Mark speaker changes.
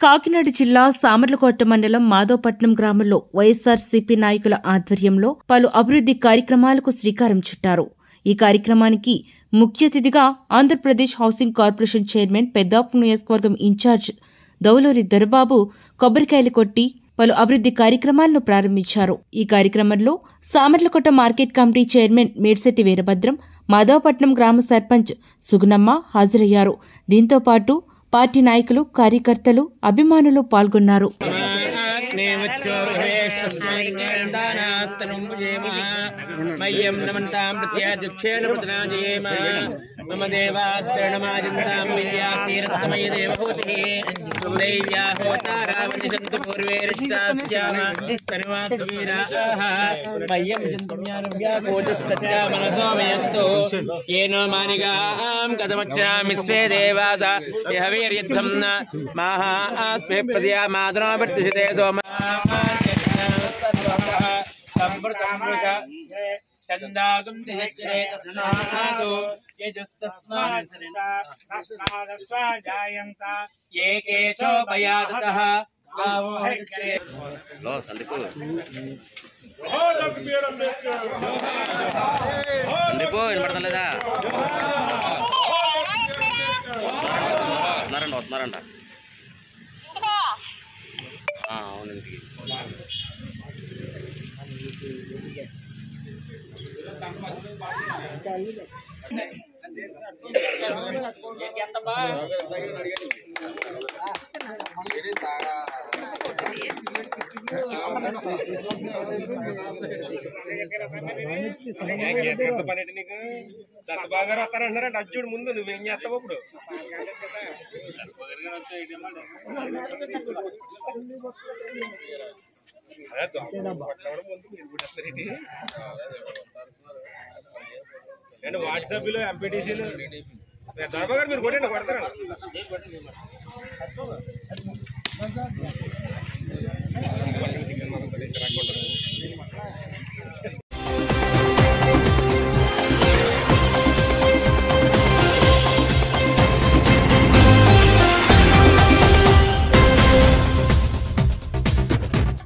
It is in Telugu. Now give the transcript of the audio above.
Speaker 1: కాకినాడ జిల్లా సామర్లకోట మండలం మాధవపట్నం గ్రామంలో వైఎస్సార్సీపీ నాయకుల ఆధ్వర్యంలో పలు అభివృద్ది కార్యక్రమాలకు శ్రీకారం చుట్టారు ఈ కార్యక్రమానికి ముఖ్య అతిథిగా ఆంధ్రప్రదేశ్ హౌసింగ్ కార్పొరేషన్ చైర్మన్ పెద్దాపు నియోజకవర్గం ఇన్ఛార్జ్ దౌలూరి దొరబాబు కొబ్బరికాయలు కొట్టి పలు అభివృద్ది కార్యక్రమాలను ప్రారంభించారు ఈ కార్యక్రమంలో Samarlakota market committee chairman Medisetti Veerabhadram Madhavapatnam గ్రామ సర్పంచ్ సుగుణమ్మ హాజరయ్యారు దీంతో పాటు పార్టీ నాయకులు కార్యకర్తలు అభిమానులు పాల్గొన్నారు
Speaker 2: మయ్యం నమంతాం ప్రత్యాచక్షేణ ప్రతనాజయేమ మమ దేవాత్రణమాజంతాం విద్యాతీరస్తమయ దేవహూతి దైవ్యా హోతారావణి సంతు పూర్వే రిష్టాస్యామ సర్వాత్మీరాః మయ్యం జంతుమ్యానువ్యాకోజः సత్యా మనసో మయంతో येनो मानिगां कथमच्छामि स्वे देवास यहवीर्यद्धं न माहा आस्मे प्रदया मातरो वर्तिषते सोम चन्दागं दिहच्रे तस्मातो यजस्तस्मात् ये केचोपयाततः गावो हरित्रे
Speaker 3: సందీపు వినపడతలేదా వస్తున్నారంట వస్తున్నారంట ఆ, అవును ఇంటికి
Speaker 4: పన్నెండు నీకు సత్బాగా వస్తారంటున్నారంట అచ్చుడు ముందు నువ్వేం చేస్తావు ఇప్పుడు అదే దొంగ కొట్టడం ముందు మీరు కూడా వస్తారేంటి? ఏంటి వార్డు సభ్యులు ఎంపీటీసీలు ధర్మ గారు మీరు కొట్టండి కొడతారా